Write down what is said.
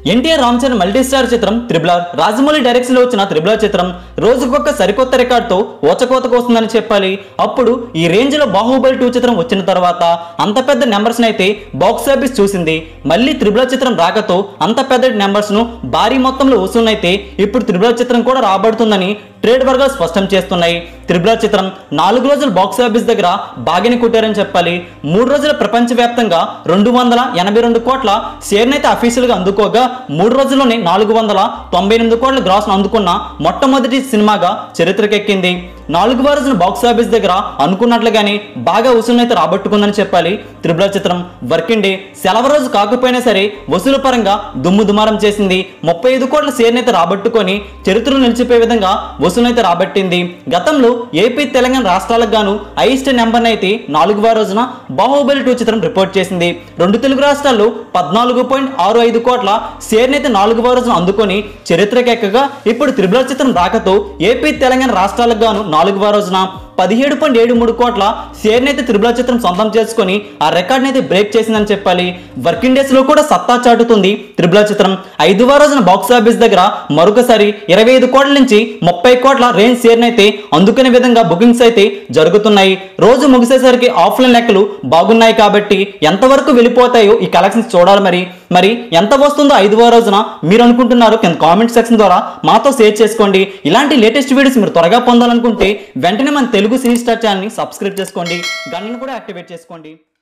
NTR Ram Charan multi star చిత్రం త్రిబులార్ Rajamouli direction లో వచ్చిన త్రిబులార్ చిత్రం రోజుకొక సరికొత్త రికార్డుతో ఓచకోతకు వస్తుందని చెప్పాలి అప్పుడు ఈ రేంజ్ లో బాహుబలి టూ చిత్రం వచ్చిన తర్వాత అంత పెద్ద నెంబర్స్ అయితే బాక్స్ ఆఫీస్ చూసింది మళ్ళీ త్రిబులార్ చిత్రం రాకతో అంత పెద్ద నెంబర్స్ ను భారీ మొత్తంలో వసూలైతే ఇప్పుడు త్రిబులార్ చిత్రం కూడా రాబడుతుందని ట్రేడ్ వర్గాలు స్పష్టం చేస్తున్నాయి త్రిబులార్ చిత్రం నాలుగు రోజులు బాక్స్ ఆఫీస్ దగ్గర బాగిని కొట్టారని చెప్పాలి మూడు రోజుల ప్రపంచవ్యాప్తంగా రెండు వందల ఎనభై రెండు కోట్ల షేర్నైతే అఫీషియల్ గా అందుకోగా మూడు రోజుల్లోనే నాలుగు వందల తొంభై ఎనిమిది కోట్ల గ్రాస్ అందుకున్న మొట్టమొదటి సినిమాగా చరిత్రకెక్కింది నాలుగు రోజున బాక్స్ ఆఫీస్ దగ్గర అనుకున్నట్లుగానే బాగా వసూలైతే రాబట్టుకుందని చెప్పాలి త్రిబులార్ చిత్రం వర్కింగ్ డే సెలవు రోజు కాకపోయినా సరే వసూలు పరంగా దుమ్ము దుమారం చేసింది ముప్పై ఐదు కోట్ల షేర్నైతే రాబట్టుకొని చరిత్రలో నిలిచిపోయే విధంగా వసూలైతే రాబట్టింది గతంలో ఏపీ తెలంగాణ రాష్ట్రాలకు గాను హైయెస్ట్ నెంబర్ అయితే నాలుగవ రోజున బాహుబలి టూ చిత్రం రిపోర్ట్ చేసింది రెండు తెలుగు రాష్ట్రాల్లో పద్నాలుగు పాయింట్ ఆరు ఐదు కోట్ల షేర్నైతే నాలుగవ రోజున అందుకొని చరిత్రకెక్కగా ఇప్పుడు త్రిబులార్ చిత్రం రాకతో ఏపీ తెలంగాణ రాష్ట్రాలకు గాను నాలుగవ రోజున పదిహేడు పాయింట్ ఏడు మూడు కోట్ల షేర్ని అయితే త్రిబుల చిత్రం సొంతం చేసుకొని ఆ రికార్డ్ని అయితే బ్రేక్ చేసిందని చెప్పాలి వర్కింగ్ డేస్ లో కూడా సత్తా చాటుతుంది త్రిబుల చిత్రం ఐదవ రోజున బాక్స్ ఆఫీస్ దగ్గర మరొకసారి ఇరవై ఐదు కోట్ల నుంచి ముప్పై కోట్ల రేంజ్ షేర్ని అయితే అందుకునే విధంగా బుకింగ్స్ అయితే జరుగుతున్నాయి రోజు ముగిసేసరికి ఆఫ్లైన్ లెక్కలు బాగున్నాయి కాబట్టి ఎంతవరకు వెళ్ళిపోతాయో ఈ కలెక్షన్స్ చూడాలి మరి మరి ఎంత వస్తుందో ఐదవ రోజున మీరు అనుకుంటున్నారు కింద కామెంట్ సెక్షన్ ద్వారా మాతో షేర్ చేసుకోండి ఇలాంటి లేటెస్ట్ వీడియోస్ మీరు త్వరగా పొందాలనుకుంటే వెంటనే మన తెలుగు సినీ స్టార్ ఛానల్ని సబ్స్క్రైబ్ చేసుకోండి గంటను కూడా యాక్టివేట్ చేసుకోండి